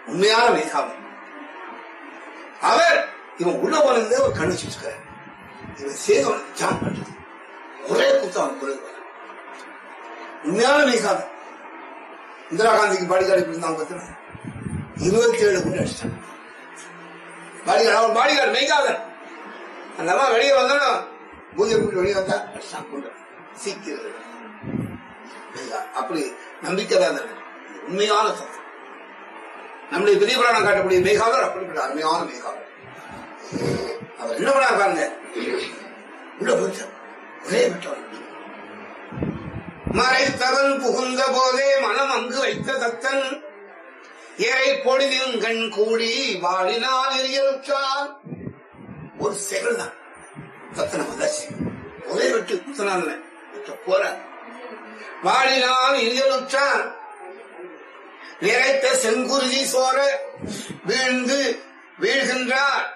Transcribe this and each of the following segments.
உண்மையான மேகாவி அவர் இவன் உள்ள போனதே ஒரு கண்ணு வச்சிருக்காரு இவன் சேகம் ஜாம் பண்றது ஒரே குத்தம் அவன் குரல் உண்மையான மேகாவி இந்திரா காந்திக்கு பாடிகார்டு இப்படி இருந்தாங்க பார்த்தீங்கன்னா இருபத்தி ஏழு குண்டு அடிச்சிட்டாங்க பாடிகார்டு அவன் பாடிகார்டு மேய்காதன் அந்த அம்மா வெளியே வந்தாலும் பூஜை குண்டு வெளியே வந்தா அடிச்சான் குண்டு சீக்கிரம் அப்படி நம்பிக்கை தான் இருக்கு. உண்மையான தத்துவம் நம்முடைய பெரிய புராணம் காட்டக்கூடிய மேகாவர் அப்படிப்பட்ட அருமையான மேகாவர் அவர் என்ன பண்ணா பாருங்க உள்ள போயிட்டார் ஒரே விட்டார் மறைத்தவன் புகுந்த போதே மனம் அங்கு வைத்த தத்தன் ஏறை பொழுதின் கண் கூடி வாழினால் எரியலுற்றான் ஒரு செகண்ட் தான் தத்தனை வந்தாச்சு ஒரே விட்டு குத்தனால போற வாழினால் எரியலுற்றான் நிறைத்த செங்குருதி சோர வீழ்ந்து வீழ்கின்றார்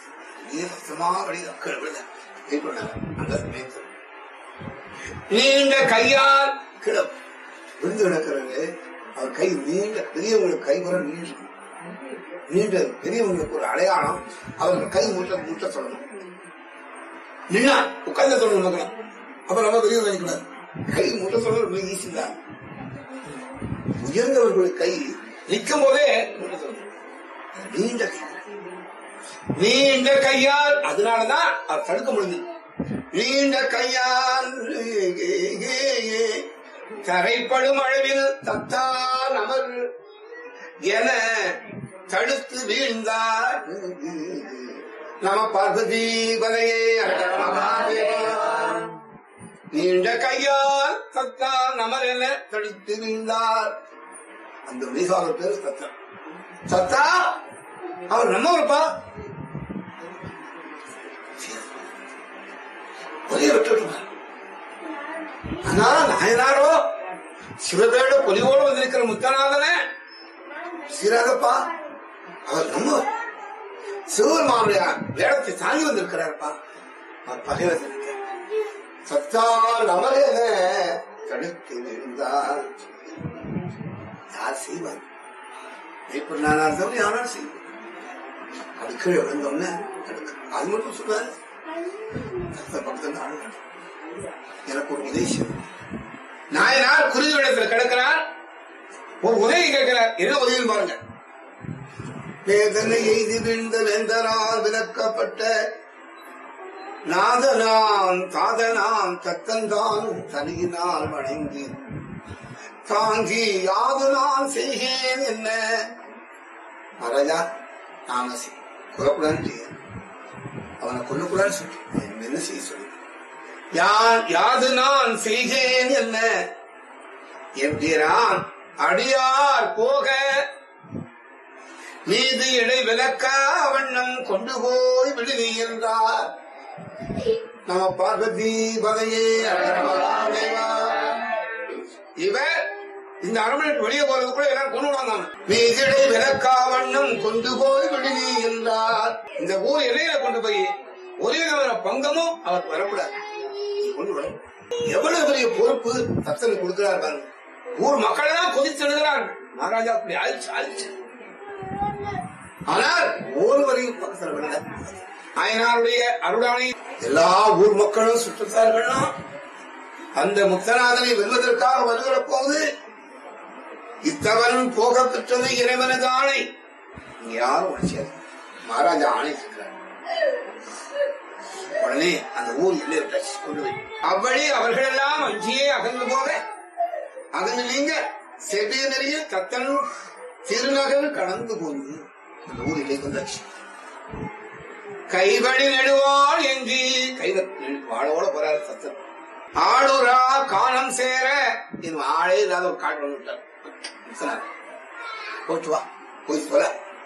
நீண்ட கையால் கிளம் விழுந்து கிடக்கிறது அவர் கை நீண்ட பெரியவங்களுக்கு கை கூட நீண்டு நீண்ட பெரியவங்களுக்கு ஒரு அடையாளம் அவர்கள் கை முட்ட முட்ட சொல்லணும் நின்னா உட்கார்ந்து சொல்லணும் மக்கள் அப்ப நம்ம பெரியவங்க நினைக்கூடாது கை முட்ட சொல்றது ரொம்ப ஈஸி தான் உயர்ந்தவர்களுடைய கை நிற்கும் போதே முட்ட சொல்லணும். நீண்ட கை நீண்ட கையால் அதனாலதான் அவர் தடுக்க முடிஞ்சது நீண்ட கையால் தரைப்படும் அளவில் தத்தால் அமர் என தடுத்து வீழ்ந்தார் நம பார்வதி பதையே நீண்ட கையால் தத்தால் நமர் என தடுத்து வீழ்ந்தார் அந்த மீசாவர் பேரு தத்தா தத்தா அவர் நம்ம இருப்பா ஒரே விட்டுருவார் ஆனா நாயனாரோ சிவபேட பொலிவோடு வந்திருக்கிற முத்தநாதனே சீராகப்பா அவர் நம்ம சிவபெருமானுடைய வேடத்தை தாங்கி வந்திருக்கிறார்ப்பா அவர் பகைவர் சத்தால் அமரேன தடுத்து விழுந்தார் யார் செய்வார் இப்படி நான் அர்த்தம் யாரும் செய்வார் அது கீழே விழுந்தோடனே தடுக்க அது மட்டும் சொல்றாரு பக்கத்துல ஆளுநர் எனக்கு ஒரு உதவி செய்யும் நாயனார் குருவிடத்துல கிடக்கிறார் ஒரு உதவி கேட்கிறார் என்ன உதவி பாருங்க வேதனை எய்து விழுந்த வேந்தனால் விலக்கப்பட்ட நாதனாம் தாதனாம் தத்தந்தான் தனியினால் வணங்கி தாங்கி யாது நான் செய்கேன் என்ன மகாராஜா நாம குறக்கூடாது செய்ய அவனை கொல்லக்கூடாது சொல்லி என்ன செய்ய சொல்லி யான் யாது நான் செய்கேன் என்ன என்கிறான் அடியார் போக மீது இடை விளக்கா வண்ணம் கொண்டு போய் விடுவி என்றார் நம பார்வதி பதையே இவர் இந்த அரண்மனை வெளியே போறதுக்குள்ள எல்லாரும் கொண்டு விடாங்க மீதிடை விளக்கா வண்ணம் கொண்டு போய் விடுவி என்றார் இந்த ஊர் இடையில கொண்டு போய் ஒரே விதமான பங்கமும் அவர் வரக்கூடாது கொண்டு வர எவ்வளவு பெரிய பொறுப்பு தத்தன் கொடுக்கிறார் பாருங்க ஊர் மக்கள் எல்லாம் கொதித்து எழுதுகிறார்கள் மகாராஜா அப்படி ஆயிடுச்சு ஆயிடுச்சு ஆனால் ஒருவரையும் பக்கத்தில் விடல அயனாருடைய அருளானை எல்லா ஊர் மக்களும் சுற்றுத்தார்கள்னா அந்த முத்தநாதனை வெல்வதற்காக வருகிற போது இத்தவன் போக பெற்றது இறைவனது ஆணை இங்க யாரும் உணர்ச்சியாது மகாராஜா ஆணை இருக்கிறார் உடனே அந்த ஊர் இல்லை விட்டாச்சு கொண்டு போய் அவ்வழி அவர்களெல்லாம் அஞ்சியே அகன்று போக அகன்று நீங்க செவ்விய நிறைய தத்தன் திருநகர் கடந்து போய் அந்த ஊர் இல்லை வந்தாச்சு கைவழி நெடுவாள் என்று கைத வாழோட போறாரு தத்தன் ஆளுரா காணம் சேர இது ஆளே இல்லாத ஒரு காட்டு வந்து விட்டார் சொன்னார். போட்டு வா போய் சொல்ல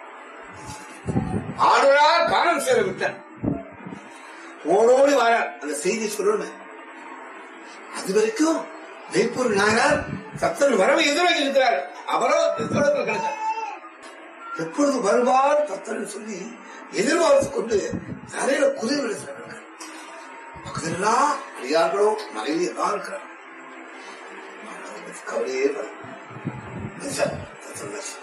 ஆளுரா காணம் சேர விட்டார் ஓடோடி வாரார் அந்த செய்தி சொல்லணும் அது வரைக்கும் வேப்பூர் நாயனார் தத்தன் வரவை எதிர்நோக்கி இருக்கிறார் அவரோ எதிர்நோக்கில் கிடக்கிறார் எப்பொழுது வருவார் தத்தன் சொல்லி எதிர்பார்த்து கொண்டு தரையில குதிரை விழுக்கிறார் பக்கத்திலாம் அடியார்களோ மனைவி எல்லாம் இருக்கிறார் கவலையே பட. தத்தன்